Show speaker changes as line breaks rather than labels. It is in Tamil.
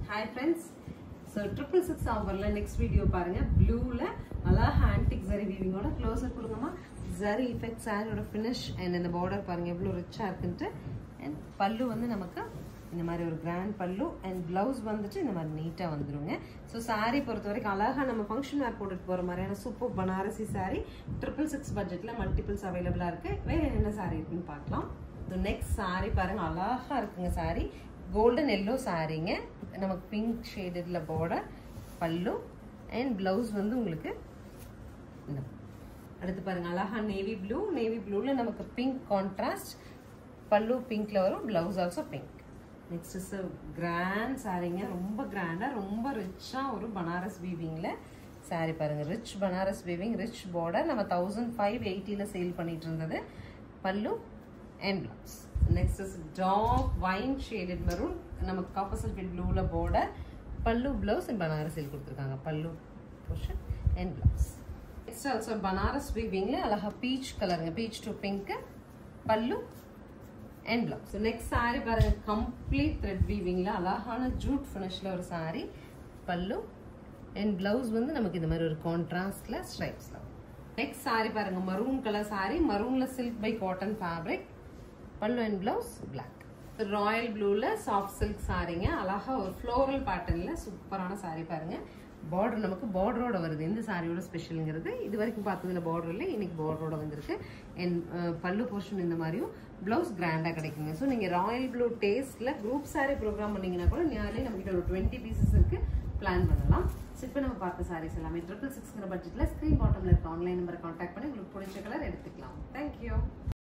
hi friends so triple six ஆஃபரில் நெக்ஸ்ட் வீடியோ பாருங்க ப்ளூவில் அழகா ஆன்டிக் ஜரி வீவிங்கோட க்ளோஸர் கொடுங்கம்மா ஜரி இஃபெக்ட் சாரியோட ஃபினிஷ் அண்ட் இந்த பார்டர் பாருங்க எவ்வளோ ரிச்சாக இருக்குன்ட்டு அண்ட் பல்லு வந்து நமக்கு இந்த மாதிரி ஒரு கிராண்ட் பல்லு அண்ட் ப்ளவுஸ் வந்துட்டு இந்த மாதிரி நீட்டாக வந்துருங்க ஸோ saree பொறுத்த வரைக்கும் அழகாக நம்ம ஃபங்க்ஷன் வேர் போட்டுட்டு போகிற மாதிரியான super Banarasi saree triple six பட்ஜெட்டில் மல்டிபிள்ஸ் அவைலபிளாக இருக்குது வேறு என்ன saree இருக்குன்னு பார்க்கலாம் ஸோ நெக்ஸ்ட் saree பாருங்க அழகா இருக்குங்க saree கோல்டன் எல்லோ சாரீங்க நமக்கு பிங்க் ஷேடில் பார்டர் பல்லு அண்ட் ப்ளவுஸ் வந்து உங்களுக்கு இந்த அடுத்து பாருங்க அழகா நேவி ப்ளூ நேவி ப்ளூவில் நமக்கு பிங்க் கான்ட்ராஸ்ட் பல்லு பிங்க்ல வரும் blouse also pink next is grand சாரீங்க ரொம்ப கிராண்டாக ரொம்ப ரிச்சாக ஒரு பனாரஸ் வீவிங்கில் சாரி பாருங்க rich Banaras weaving rich border நம்ம தௌசண்ட் ஃபைவ் எயிட்டியில் சேல் பண்ணிட்டு இருந்தது pallu and blouse next is dark wine shaded maroon நமக்கு காப்பர் சல்ஃபேட் ப்ளூவில் பார்டர் பல்லு ப்ளவுஸ் அண்ட் பனாரஸில் கொடுத்துருக்காங்க pallu portion and blouse next also Banaras வீவிங்கில் அழகா பீச் கலருங்க peach to pink pallu and blouse next saree பாருங்க கம்ப்ளீட் த்ரெட் வீவிங்ல அழகான ஜூட் ஃபினிஷ்ல ஒரு saree பல்லு அண்ட் பிளவுஸ் வந்து நமக்கு இந்த மாதிரி ஒரு கான்ட்ராஸ்ட்ல ஸ்ட்ரைப்ஸ்ல நெக்ஸ்ட் saree பாருங்க மரூன் கலர் saree மரூன்ல silk by cotton fabric pallu and blouse black royal ப்ளூல சாஃப்ட் சில்க் சாரீங்க அழகா ஒரு ஃப்ளோரல் பேட்டர்ன்ல சூப்பரான saree பாருங்க பார்டர் நமக்கு பார்டரோட வருது இந்த சாரியோட ஸ்பெஷலுங்கிறது இது வரைக்கும் பார்த்ததுல பார்டர் இல்லை இன்னைக்கு பார்டரோட வந்திருக்கு அண்ட் பல்லு போர்ஷன் இந்த மாதிரியும் பிளவுஸ் கிராண்டாக கிடைக்குங்க ஸோ நீங்கள் ராயல் ப்ளூ டேஸ்ட்ல குரூப் சாரி ப்ரோக்ராம் பண்ணீங்கன்னா கூட நியர்லி நம்ம கிட்ட ஒரு டுவெண்ட்டி பீசஸ் இருக்கு பிளான் பண்ணலாம் ஸோ இப்போ நம்ம பார்த்த சாரீஸ் எல்லாமே ட்ரிபிள் சிக்ஸ்ங்கிற பட்ஜெட்டில் ஸ்க்ரீன் பாட்டமில் இருக்க ஆன்லைன் நம்பரை கான்டாக்ட் பண்ணி உங்களுக்கு பிடிச்ச கலர் எடுத்துக்கலாம் தேங்க்யூ